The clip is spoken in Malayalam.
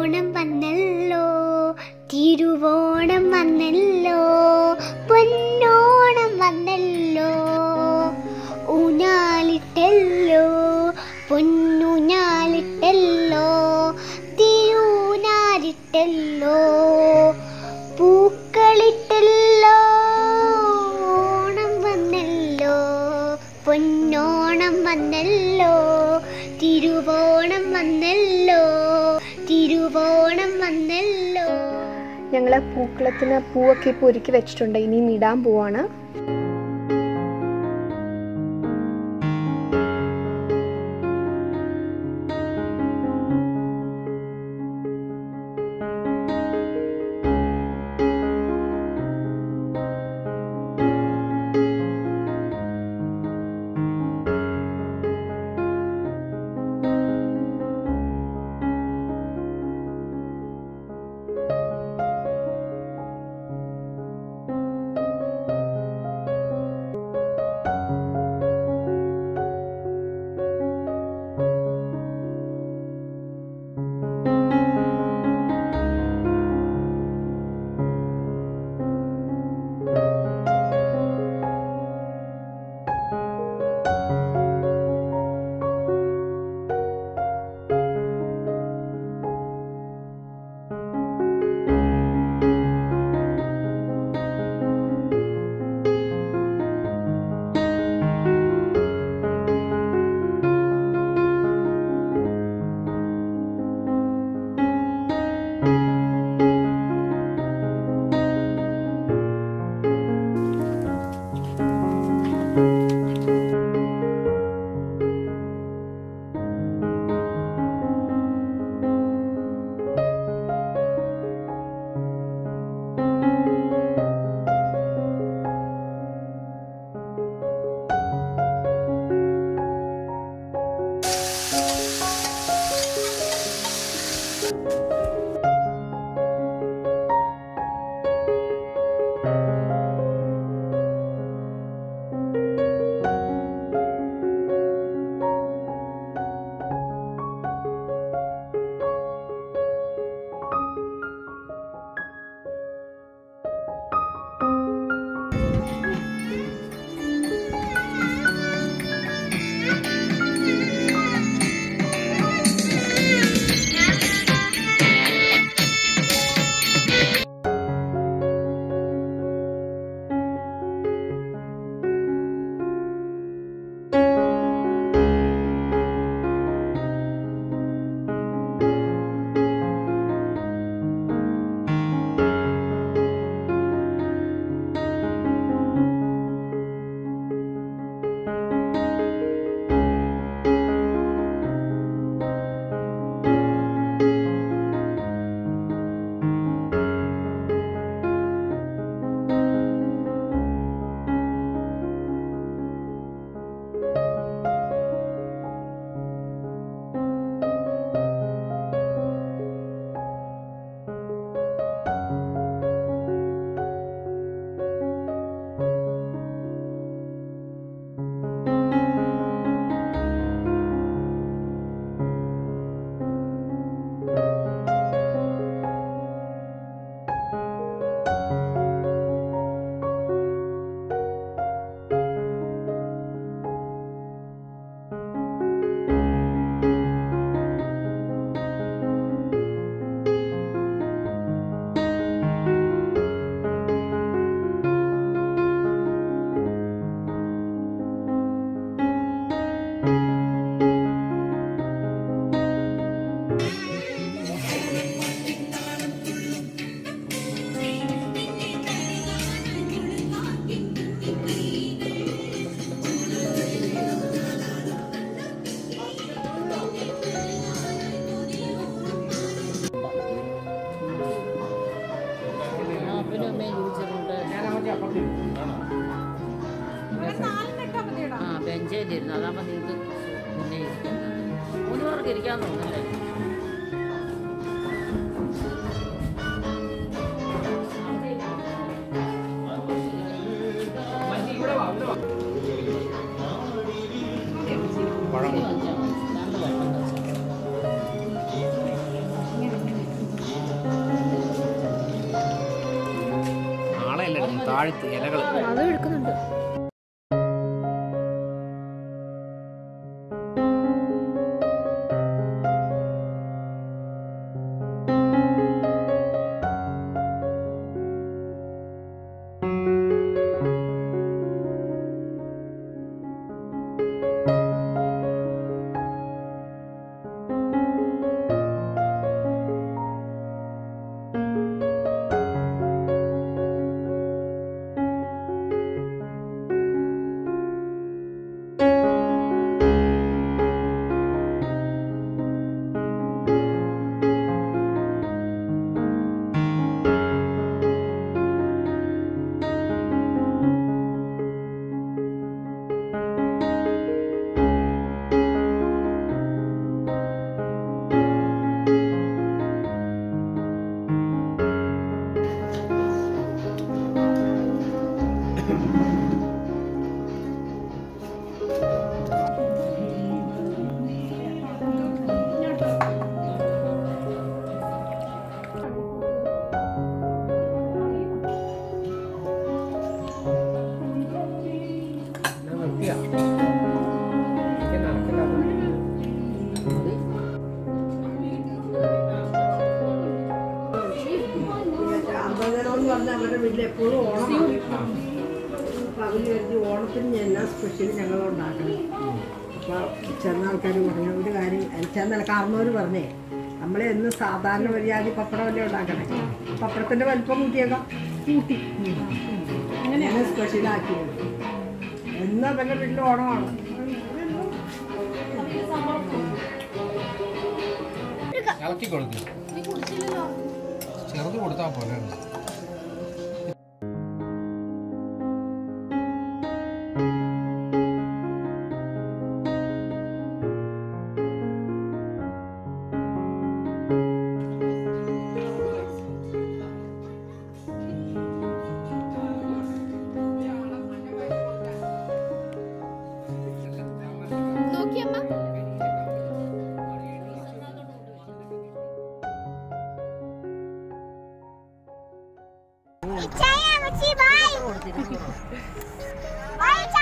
ഓണം വന്നല്ലോ തിരുവോണം വന്നല്ലോ പൊന്നോണം വന്നല്ലോ ഊഞ്ഞാലിട്ടല്ലോ പൊന്നൂഞ്ഞാലിട്ടല്ലോ തിരുനാരിട്ടല്ലോ പൂക്കളിട്ടല്ലോ ഓണം വന്നല്ലോ പൊന്നോണം വന്നല്ലോ തിരുവോണം വന്നല്ലോ തിരുവോണം വന്നല്ലോ ഞങ്ങൾ പൂക്കളത്തിന് പൂവൊക്കെ ഇപ്പോൾ ഒരുക്കി വെച്ചിട്ടുണ്ട് ഇനിയും ഇടാൻ പോവാണ് അപ്പനും അമ്മയും ചോദിച്ചിട്ടുണ്ട് ആ ബെഞ്ചേലിരുന്നു അതാകുമ്പോൾ നിങ്ങൾക്ക് മുന്നേ ഇരിക്കാം മൂന്ന് പേർക്ക് ഇരിക്കാൻ തോന്നുന്നല്ലേ രണ്ട് വെള്ളം വെച്ചു. താഴ്ത്ത് ഇലകൾ അതും എടുക്കുന്നുണ്ട് അമ്പതിനോട് പറഞ്ഞ അവരുടെ വീട്ടിൽ എപ്പോഴും ഓണമാണ് അപ്പം അവർ കരുതി ഓണത്തിന് ഞാൻ എന്നാ സ്പെഷ്യൽ ഞങ്ങൾ ഉണ്ടാക്കണം അപ്പോൾ ചെന്ന ആൾക്കാർ പറഞ്ഞു ഒരു കാര്യം ചെന്ന കാർന്നവർ പറഞ്ഞേ നമ്മളെ എന്ന് സാധാരണ മര്യാദ പപ്പടമല്ലേ ഉണ്ടാക്കണേ പപ്പടത്തിൻ്റെ വലിപ്പം കൂട്ടിയേക്കാം കൂട്ടി അങ്ങനെയാണ് സ്പെഷ്യലാക്കിയത് എന്ന് അവരുടെ വീട്ടിൽ ഓണമാണ് ഇളക്കി കൊടുക്കും ചെറുത് കൊടുത്താൽ പോലെ ഇച്ചായ, അമ്മച്ചി, bye. Bye, ഇച്ചായ.